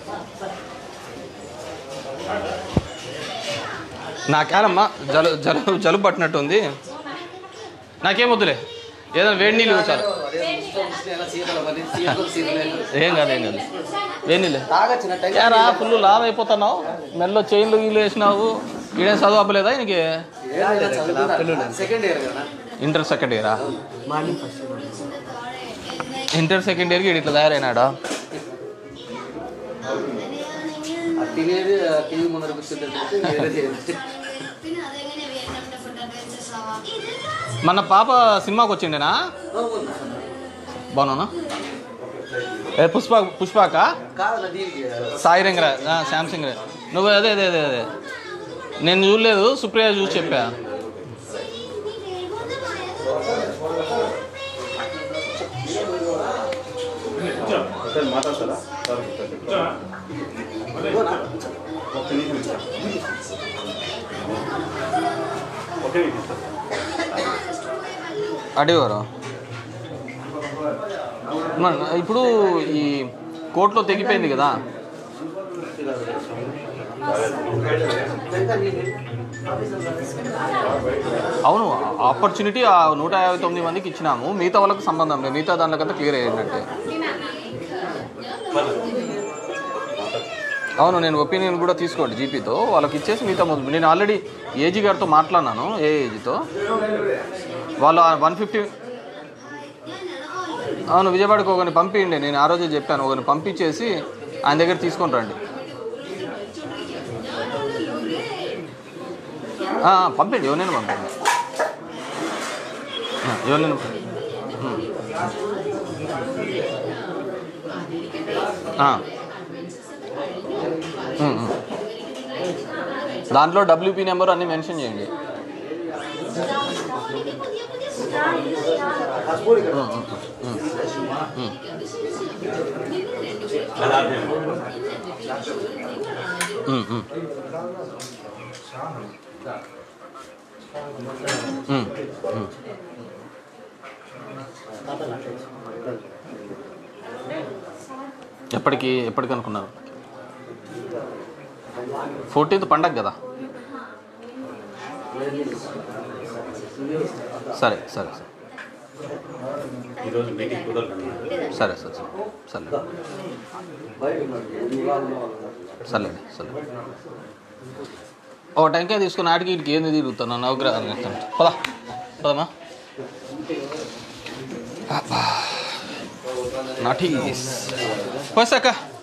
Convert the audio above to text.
నాకేనమ్మా జలు జలు జలుబు పట్టినట్టుంది నాకేం వద్దులే ఏదైనా వేడి నీళ్ళు చాలు ఏం కాదు ఏం కాదు వేడి నీళ్ళు ఏరా ఫుల్ లావ్ అయిపోతున్నావు మెల్లో చైన్లు గీళ్ళు వేసినావు ఈడేం చదువు అవ్వలేదా నీకు సెకండ్ ఇయర్ కదా ఇంటర్ సెకండ్ ఇయరా మార్నింగ్ ఫస్ట్ ఇంటర్ సెకండ్ ఇయర్కి ఇట్లా తయారైనాడా తినేది టీవీ ముందర కూర్చుంటే వేరే చేయాలి మన పాప సినిమాకి వచ్చిండేనా బాగున్నానా ఏ పుష్ప పుష్పాక కాదు దీనికి సాయి రంగరా శాంసంగ్ నువ్వు అదే అదే అదే అదే నేను చూడలేదు సుప్రియ చూసి చెప్పా సార్ మాట్లాడతారా సార్ ఒక్క నిమిషం సార్ ఒకే నిమిషం సార్ అడిగారు మన- ఇప్పుడు ఈ కోర్టులో తెగిపోయింది కదా అవును ఆపర్చునిటీ ఆ నూట యాభై తొమ్మిది మందికి ఇచ్చినాము మిగతా వాళ్ళకి సంబంధం లేదు మిగతా దాంట్లోకంతా క్లియర్ అయ్యినట్టే అవును నేను ఒపీనియన్ కూడా తీసుకోండి జీపీతో వాళ్ళకి ఇచ్చేసి మిగతా మొదలు నేను ఆల్రెడీ ఏజీ గారితో మాట్లాడినాను ఏ ఏజీతో వాళ్ళు వన్ ఫిఫ్టీ అవును విజయవాడకి ఒకరిని పంపించండి నేను ఆ రోజే చెప్పాను ఒకరిని పంపించేసి ఆయన దగ్గర తీసుకొని రండి ఆ, పంపించండి ఎవరినైనా పంపండి ఆ, ఎవరినైనా పంపండి. ఉమ్. ఆ. ఉమ్, ఉమ్. దాంట్లో డబ్ల్యూపీ నెంబర్ అన్నీ మెన్షన్ చేయండి ఉమ్, ఉమ్, ఉమ్. ఉమ్. ఉమ్, ఉమ్. ఉమ్, ఉమ్. ఎప్పటికి ఎప్పటికి అనుకున్నారు ఫోర్టీన్త్ పండగ కదా సరే సరే సరే ఈరోజు మీటింగ్ కుదరదు సరే సరే సరే సరే సర్లేండి సరే ఓ టెంకాయ తీసుకుని ఆడికి ఇటుకి ఏంది తిరుగుతాను నవగ్రహాలు చేస్తాను పదా పదమ్మా అబ్బా. నాటి పోసాక